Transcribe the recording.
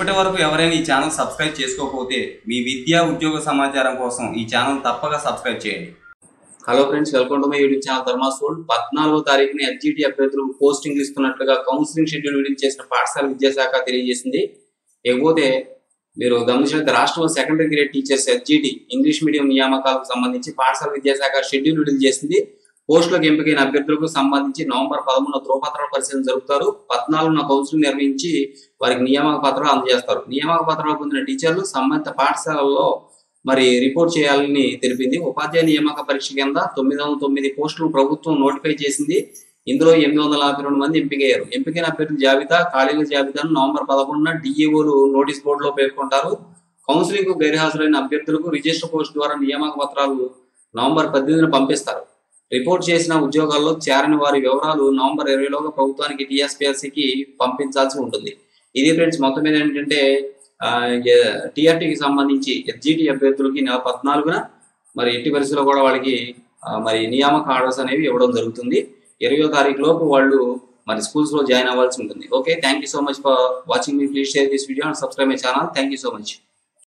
ఇప్పటి వరకు ఎవరైనా ఈ ఛానల్ సబ్స్క్రైబ్ చేసుకోకపోతే మీ విద్యా ఉద్యోగ సమాచారం కోసం ఈ ఛానల్ తప్పక సబ్స్క్రైబ్ చేయండి hello friends welcome to my YouTube channel ధర్మాసోల్ పద్నాలుగో తారీఖున ఎల్జీటీ అభ్యర్థులకు పోస్టింగ్ ఇస్తున్నట్లుగా కౌన్సిలింగ్ షెడ్యూల్ విడుదల చేసిన పాఠశాల విద్యాశాఖ తెలియజేసింది ఇకపోతే మీరు గమనించినట్లయితే రాష్ట్ర secondary grade teachers LGT English medium నియామకాలకు సంబంధించి పాఠశాల విద్యాశాఖ షెడ్యూల్ విడుదల చేసింది పోస్టులకు ఎంపికైన అభ్యర్థులకు సంబంధించి నవంబర్ పదమూడున ధ్రువపత్రాల పరిశీలన జరుపుతారు పద్నాలుగున కౌన్సిలింగ్ నిర్వహించి వారికి నియామక పత్రాలు అందజేస్తారు నియామక పత్రాలు పొందిన టీచర్లు సంబంధిత పాఠశాలలో మరి రిపోర్ట్ చేయాలని తెలిపింది ఉపాధ్యాయ నియామక పరీక్ష కింద తొమ్మిది వందల తొమ్మిది పోస్టులు ప్రభుత్వం నోటిఫై చేసింది ఇందులో ఎనిమిది వందల యాభై రెండు మంది ఎంపికయ్యారు ఎంపికైన అభ్యర్థుల జాబితా ఖాళీల జాబితాను నవంబర్ పదకొండున డిఏఓలు నోటీస్ బోర్డులో పేర్కొంటారు కౌన్సిలింగ్ కు గైర్హాజరైన అభ్యర్థులకు రిజిస్టర్ పోస్ట్ ద్వారా నియామక పత్రాలు నవంబర్ పద్దెనిమిదిన పంపిస్తారు రిపోర్ట్ చేసిన ఉద్యోగాల్లో చేరని వారి వివరాలు నవంబర్ ఇరవైలోగా ప్రభుత్వానికి టీఎస్పీఎస్సికి పంపించాల్సి ఉంటుంది ఇది ఫ్రెండ్స్ మొత్తం మీద ఏంటంటే టీఆర్టీకి సంబంధించి ఎస్జిటి అభ్యర్థులకి నెల పద్నాలుగున మరి ఎట్టి పరిస్థితుల్లో కూడా వాళ్ళకి ఆ, మరి నియామక ఆర్డర్స్ అనేవి ఇవ్వడం జరుగుతుంది ఇరవయో తారీఖు లోపు వాళ్ళు మరి స్కూల్స్ లో జాయిన్ అవ్వాల్సి ఉంటుంది okay thank you so much for watching మీ please share this video and subscribe my channel thank you so much